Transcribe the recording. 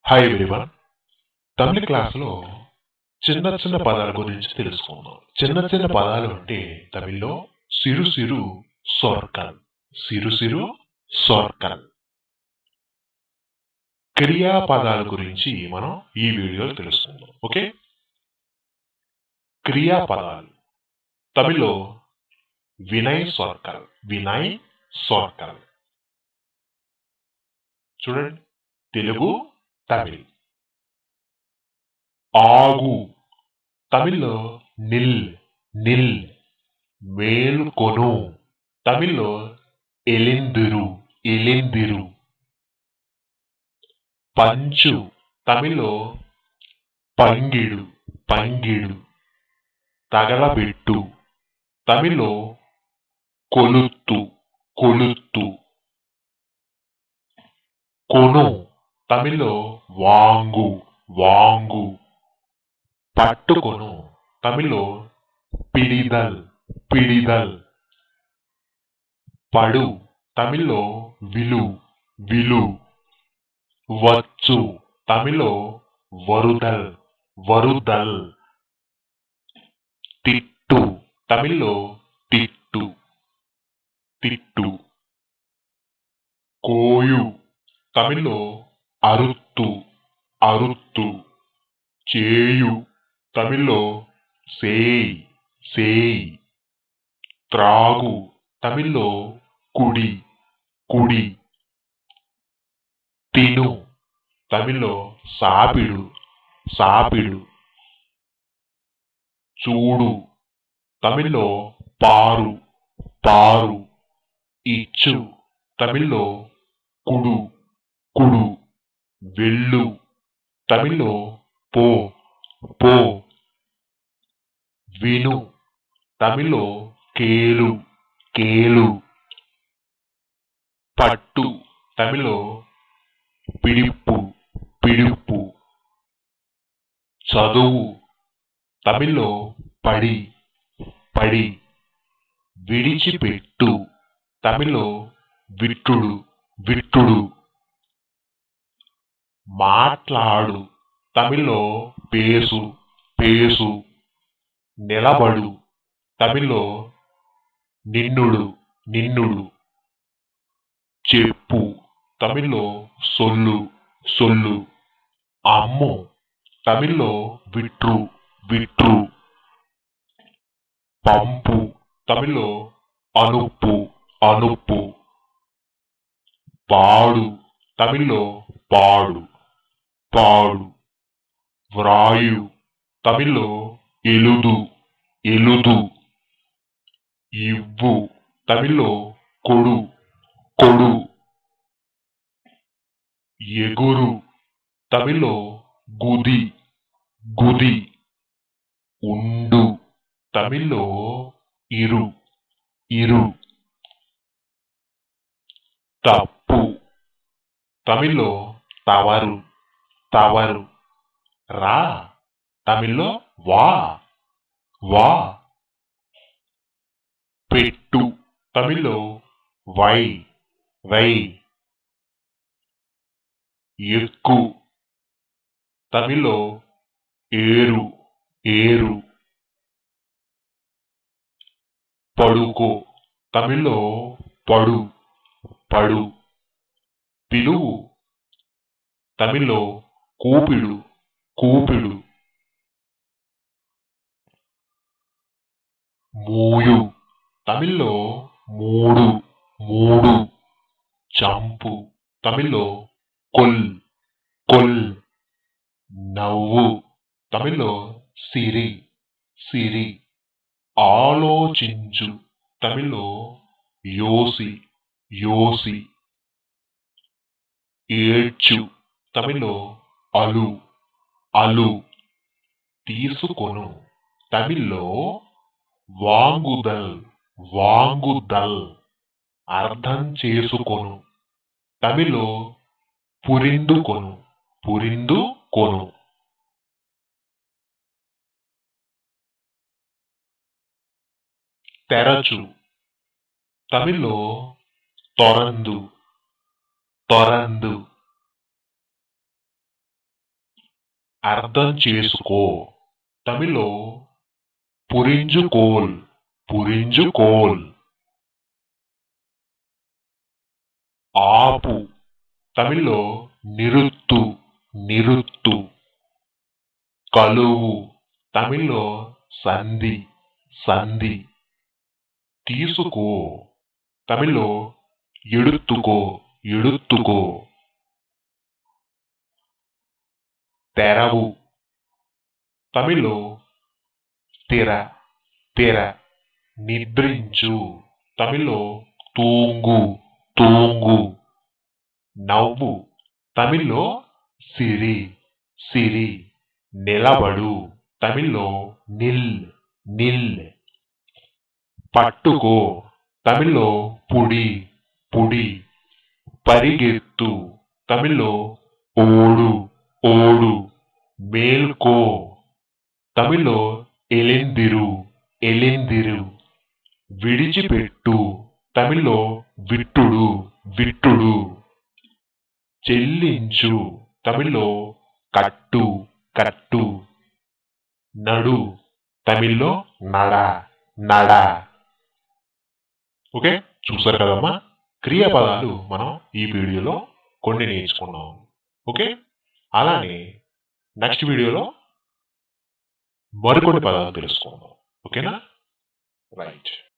hi everyone తమిళ క్లాస్లో చిన్న చిన్న పదాల గురించి తెలుసుకుందాం చిన్న చిన్న పదాలు అంటే తమిళ్లో సిరు సిరు సోర్కల్ సిరు సిరు సోర్కల్ క్రియాపదాల గురించి మనం ఈ వీడియోలో తెలుసుకుందాం ఓకే క్రియాపదాలు తమిళ్లో వినయ్ సోర్కల్ వినయ్ సోర్కల్ చూడండి తెలుగు తమిళ్ ఆగు తమిళ్లో నిల్ నిల్ మేలుకొను తమిళ్లో ఎలిందిరు ఎలిందిరు పంచు తమిళ్లో పంగిడు పంగిడు తగలబెట్టు తమిళ్లో కొలుత్తు కొలుత్తు కొను తమిళ్లో వాంగు వాంగు పట్టుకొను తమిళ్లో పిడిదల్ పిడిదల్ పడు తమిళ్లో విలు విలు వచ్చు తమిళ్లో వరుదల్ వరుదల్ తిట్టు తమిళ్లో తిట్టు తిట్టు కోయు తమిళ్లో అరుత్తు అరుత్తు చేయు తమిళ్లో సేయ్ సేయ్ త్రాగు తమిళ్లో కుడి కుడి తిను తమిళ్లో సాపిడు సాపిడు చూడు తమిళ్లో పారు పారు ఇచ్చు తమిళ్లో కుడు కుడు వెళ్ళు తమిళ్లో పో పో విను తమిళ్లో కేలు కేలు పట్టు తమిళ్లో పిడిప్పు పిడిప్పు చదువు తమిళ్లో పడి పడి విడిచిపెట్టు తమిళ్లో విట్టుడు విట్టుడు మాట్లాడు తమిళ్లో పేసు పేసు నిలబడు తమిళ్లో నిన్నుడు నిన్నుడు చెప్పు తమిళ్లో సొల్లు సొల్లు అమ్ము తమిళ్లో విట్రు విట్రు పంపు తమిళ్లో అనుప్పు అనుప్పు పాడు తమిళ్లో పాడు పాడు వ్రాయు తమిళ్లో ఎలుదు ఎలుదు ఇవ్వు తమిళ్లో కొడు కొడు ఎగురు తమిళ్లో గుది గుది ఉండు తమిళ్లో ఇరు ఇరు తప్పు తమిళ్లో తవరు తవరు రా తమిళ్లో వా వా పెట్టు తమిళ్లో వై వై ఎక్కు తమిళ్లో ఏరు ఏరు పడుకో తమిళ్లో పడు పడు పిలువు తమిళ్లో కూపిడు కూపిడు మూయు తమిళ్లో మూడు మూడు చంపు తమిళ్లో కొల్ కొల్ నవ్వు తమిళ్లో సిరి సిరి ఆలోచించు తమిళ్లో యోసి యోసి ఏడ్చు తమిళ్లో అలు అలు తీసుకొను తమిళ్లో వాంగుదల్ వాంగుదల్ అర్థం చేసుకొను తమిళ్లో పురిందుకొను పురిందుకొను తెరచు తమిళ్లో తొరందు తొరందు అర్థం చేసుకో తమిళ్లో పురింజుకోల్ పురింజుకోల్ ఆపు తమిళ్లో నిరుత్తు నిరుత్తు కలువు తమిళ్లో సంధి సంధి తీసుకో తమిళ్లో ఎడుత్తుకో ఎడుత్తుకో తెరవు తమిళ్లో తెర తెర నిద్రించు తమిళ్లో తూంగు తూంగు నవ్వు తమిళ్లో సిరి సిరి నిలబడు తమిళ్లో నిల్ నిల్ పట్టుకో తమిళ్లో పుడి పుడి పరిగెత్తు తమిళ్లో ఓడు ఓడు మేల్కో తమిళ్లో ఎలిందిరు ఎలిందిరు విడిచిపెట్టు తమిళ్లో విట్టుడు విట్టుడు చెల్లించు తమిళ్లో కట్టు కట్టు నడు తమిళ్లో నడ నడ ఓకే చూసారు కదమ్మా క్రియాపదాలు మనం ఈ వీడియోలో కొన్ని నేర్చుకున్నాం ఓకే అలానే నెక్స్ట్ వీడియోలో మరికొన్ని పదాలు తెలుసుకుందాం ఓకేనా రైట్